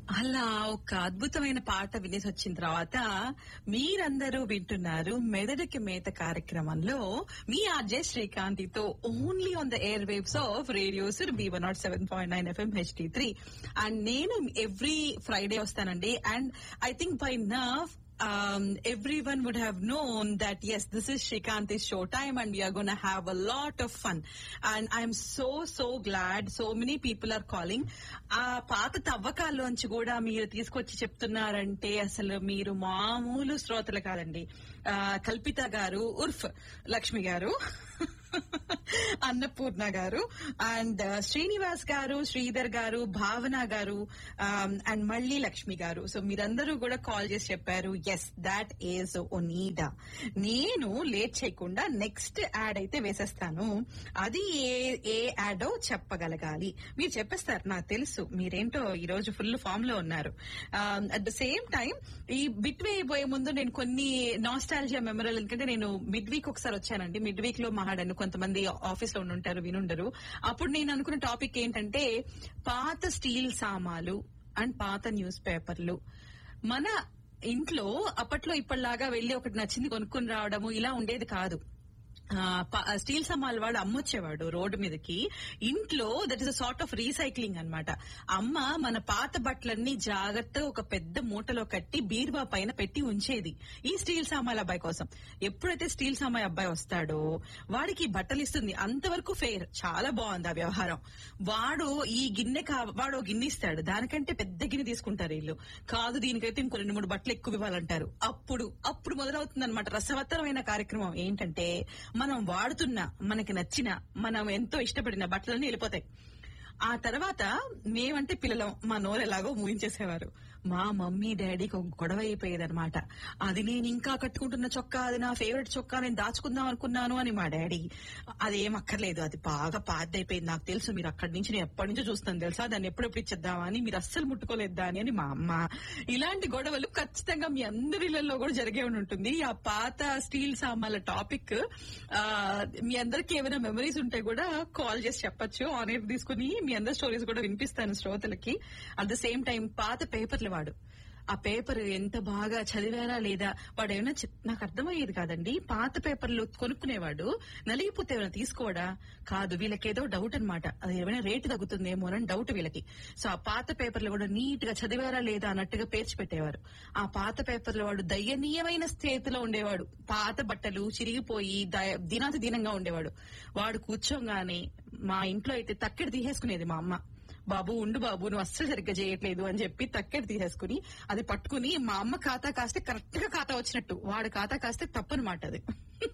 అలా ఒక అద్భుతమైన పాట వినేసి వచ్చిన తర్వాత మీరందరూ వింటున్నారు మెదడుకి మేత కార్యక్రమంలో మీ ఆర్జే శ్రీకాంతితో only on the airwaves of radio's B one naught seven point nine FM HD three and నేను ఎవ్రీ ఫ్రైడే వస్తానండి and I think by now um, everyone would have known that yes, this is Srikanti's show time and we are going to have a lot of fun. And I'm so, so glad so many people are calling. ఆ పాత తవ్వకాల్లోంచి కూడా మీరు తీసుకొచ్చి చెప్తున్నారంటే అసలు మీరు మామూలు శ్రోతలు కాదండి ఆ, కల్పిత గారు ఉర్ఫ్ లక్ష్మి గారు అన్నపూర్ణ గారు అండ్ శ్రీనివాస్ గారు శ్రీధర్ గారు భావన గారు అండ్ మళ్ళీ లక్ష్మి గారు సో మీరందరూ కూడా కాల్ చేసి చెప్పారు ఎస్ దాట్ ఈజ్ ఒనీడా నేను లేట్ చేయకుండా నెక్స్ట్ యాడ్ అయితే వేసేస్తాను అది ఏ ఏ యాడో చెప్పగలగాలి మీరు చెప్పేస్తారు నాకు తెలుసు మీరేంటో ఈ రోజు ఫుల్ ఫామ్ లో ఉన్నారు అట్ ద సేమ్ టైం ఈ బిట్ వేయబోయే ముందు నేను కొన్ని నాస్టాలజియా మెమరల్ ఎందుకంటే నేను మిడ్ వీక్ ఒకసారి వచ్చానండి మిడ్ వీక్ లో మాట్లాడాను కొంతమంది ఆఫీస్ లో ఉంటారు వినుండరు అప్పుడు నేను అనుకున్న టాపిక్ ఏంటంటే పాత స్టీల్ సామాలు అండ్ పాత న్యూస్ పేపర్లు మన ఇంట్లో అప్పట్లో ఇప్పటిలాగా వెళ్లి ఒకటి నచ్చింది కొనుక్కొని రావడము ఇలా ఉండేది కాదు ఆ, ప- స్టీల్ సమాల్ వాడు అమ్మొచ్చేవాడు రోడ్డు మీదకి ఇంట్లో that is a sort of recycling అన్నమాట అమ్మ మన పాత బట్టలన్నీ జాగ్రత్తగా ఒక పెద్ద మూటలో కట్టి బీరువా పైన పెట్టి ఉంచేది ఈ స్టీల్ సామాల్ అబ్బాయి కోసం ఎప్పుడైతే స్టీల్ సామాయి అబ్బాయి వస్తాడో వాడికి బట్టలు ఇస్తుంది అంతవరకు ఫెయిర్ చాలా బాగుంది ఆ వ్యవహారం వాడు ఈ గిన్నె కా వాడు ఓ గిన్నె ఇస్తాడు దానికంటే పెద్ద గిన్నె తీసుకుంటారు వీళ్ళు కాదు దీనికైతే ఇంకో రెండు మూడు బట్టలు ఎక్కువ ఇవ్వాలంటారు అప్పుడు అప్పుడు మొదలవుతుంది అనమాట రసవత్తరమైన కార్యక్రమం ఏంటంటే మనం వాడుతున్న మనకి నచ్చిన మనం ఎంతో ఇష్టపడిన బట్టలన్నీ వెళ్ళిపోతాయి ఆ తర్వాత మేమంటే పిల్లలం మా నోరు ఎలాగో ముగించేసేవారు మా మమ్మీ డాడీకి ఒక గొడవ అయిపోయేది అనమాట అది నేను ఇంకా కట్టుకుంటున్న చొక్కా అది నా ఫేవరెట్ చొక్కా నేను దాచుకుందాం అనుకున్నాను అని మా డాడీ అదేం అక్కర్లేదు అది బాగా పాతైపోయింది నాకు తెలుసు మీరు అక్కడి నుంచి నేను ఎప్పటి నుంచో చూస్తాను తెలుసా దాన్ని ఎప్పుడెప్పుడు ఇచ్చేద్దామా అని మీరు అస్సలు ముట్టుకోలేదు దాని అని మా అమ్మ ఇలాంటి గొడవలు ఖచ్చితంగా మీ అందరి ఇళ్లలో కూడా జరిగే ఉండి ఉంటుంది ఆ పాత స్టీల్ సామాన్ల టాపిక్ ఆ, మీ అందరికి ఏమైనా మెమరీస్ ఉంటే కూడా కాల్ చేసి చెప్పొచ్చు ఆన్ ఎయిర్ తీసుకుని మీ అందరి స్టోరీస్ కూడా వినిపిస్తాను శ్రోతలకి అట్ ద సేమ్ టైం పాత పేపర్లు వాడు ఆ పేపర్ ఎంత బాగా చదివారా లేదా వాడు ఏమైనా చెప్- నాకు అర్థమయ్యేది కాదండి పాత పేపర్లు కొనుక్కునేవాడు నలిగిపోతే ఏమైనా తీసుకోవడా కాదు వీళ్ళకేదో డౌట్ అన్నమాట అది ఏమైనా రేటు తగ్గుతుందేమో అని డౌట్ వీళ్ళకి సో ఆ పాత పేపర్లు కూడా నీట్ గా చదివారా లేదా అన్నట్టుగా పేర్చి పెట్టేవారు ఆ పాత పేపర్లు వాడు దయనీయమైన స్థితిలో ఉండేవాడు పాత బట్టలు చిరిగిపోయి దయ- దినాతి దీనంగా ఉండేవాడు వాడు కూర్చోగానే మా ఇంట్లో అయితే తక్కెడు తీసేసుకునేది మా అమ్మ బాబు ఉండు బాబు నువ్వు అస్సలు సరిగ్గా చేయట్లేదు అని చెప్పి తక్కెడు తీసేసుకుని అది పట్టుకుని మా అమ్మ ఖాతా కాస్తే కరెక్ట్ గా ఖాతా వచ్చినట్టు వాడు ఖాతా కాస్తే తప్పనమాట అది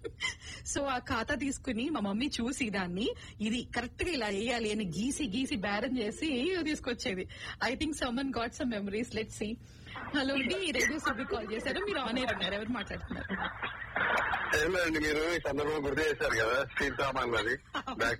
సో ఆ ఖాతా తీసుకుని మా మమ్మీ చూసి దాన్ని ఇది కరెక్ట్ గా ఇలా వేయాలి అని గీసి గీసి బేరం చేసి తీసుకొచ్చేది I think someone got some memories let see hello అండి రేడియో సభ్యు కాల్ చేశారు మీరు ఆన్ ఎయిర్ ఉన్నారు ఎవరు మాట్లాడుతున్నారు ఏం లేదండి మీరు ఈ సందర్భం గుర్తు చేశారు కదా స్టీల్ సామాన్లు అది బ్యాక్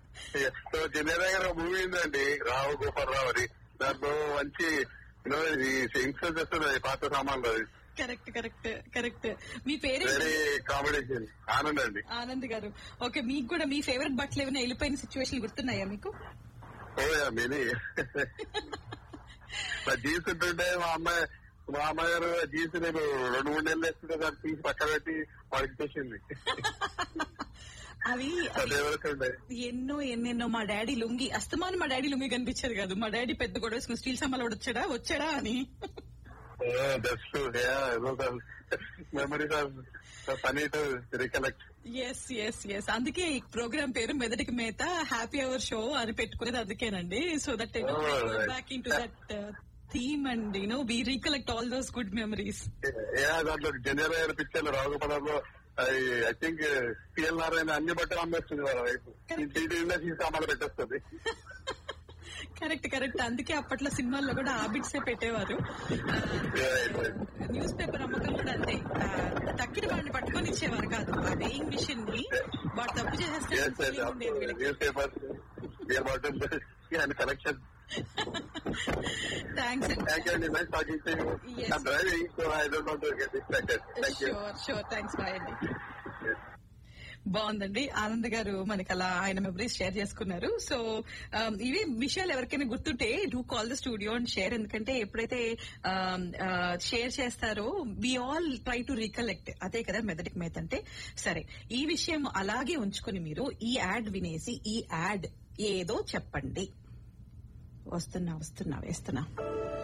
సో చెన్నై దగ్గర ఒక మూవీ ఉందండి రావు గోపాల్ రావు అది దాంట్లో మంచి యూనో ఇది ఇన్సూరెన్స్ చేస్తుంది అది పాత సామాన్లు అది కరెక్ట్ కరెక్ట్ కరెక్ట్ మీ పేరే వెరీ కాంబినేషన్ ఆనంద్ అండి ఆనంద్ గారు ఓకే మీకు కూడా మీ ఫేవరెట్ బట్టలు ఏమైనా వెళ్ళిపోయిన సిచ్యువేషన్ గుర్తున్నాయా మీకు ఓ యా మినీ నా జీన్స్ ఉంటుంటే మా అమ్మాయి మా అమ్మగారు జీన్స్ నేను రెండు మూడు నెలలు వేస్తుంటే దాన్ని తీసి పక్కన పెట్టి వాడికి చేసింది అవి అదే వరకు ఉండే ఎన్నో ఎన్నెన్నో మా డాడీ లుంగి అస్తమానం మా డాడీ లుంగి కనిపించేది కాదు మా డాడీ పెద్ద గొడవ వేసుకుని స్టీల్ సామాన్లు వాడు వచ్చాడా వచ్చాడా అని that's true yeah memories of funny to recollect yes yes yes అందుకే ఈ ప్రోగ్రామ్ పేరు మెదటికి మేత హ్యాపీ అవర్ షో అని పెట్టుకునేది అందుకేనండి so that Oh, right. Back into that theme and you know we recollect all those good memories yeah దాంట్లో general గారి పిక్చర్లు రావుగపడంలో ఐ థింక్ పిఎల్ నారాయణ అన్ని బట్టలు అమ్మేస్తుంది వాళ్ళ వైపు ఇంటి నిండా తీసి సామాన్లు పెట్టేస్తుంది కరెక్ట్ కరెక్ట్ అందుకే అప్పట్లో సినిమాల్లో కూడా ఆబిట్సే పెట్టేవారు న్యూస్ పేపర్ అమ్మకం కూడా అంతే ఆ, తక్కిన వాడిని పట్టుకొని ఇచ్చేవారు కాదు ఆ వేయింగ్ మిషన్ ని వాడు తప్పు చేసేస్తే feeling ఉండేది వీళ్ళకి. Newspapers beer bottle and collection thanks అండి థ్యాంక్ యూ అండి nice talking to you Yes. I'm driving so I don't want to get distracted thank you sure sure thanks bye అండి బాగుందండి ఆనంద్ గారు మనకి అలా ఆయన మెమరీస్ షేర్ చేసుకున్నారు so ఇవి విషయాలు ఎవరికైనా గుర్తుంటే do call the studio and share ఎందుకంటే ఎప్పుడైతే షేర్ చేస్తారో we all try to recollect అదే కదా మెదటికి మేత అంటే సరే ఈ విషయం అలాగే ఉంచుకుని మీరు ఈ యాడ్ వినేసి ఈ యాడ్ ఏదో చెప్పండి వస్తున్నా వస్తున్నా వేస్తున్నా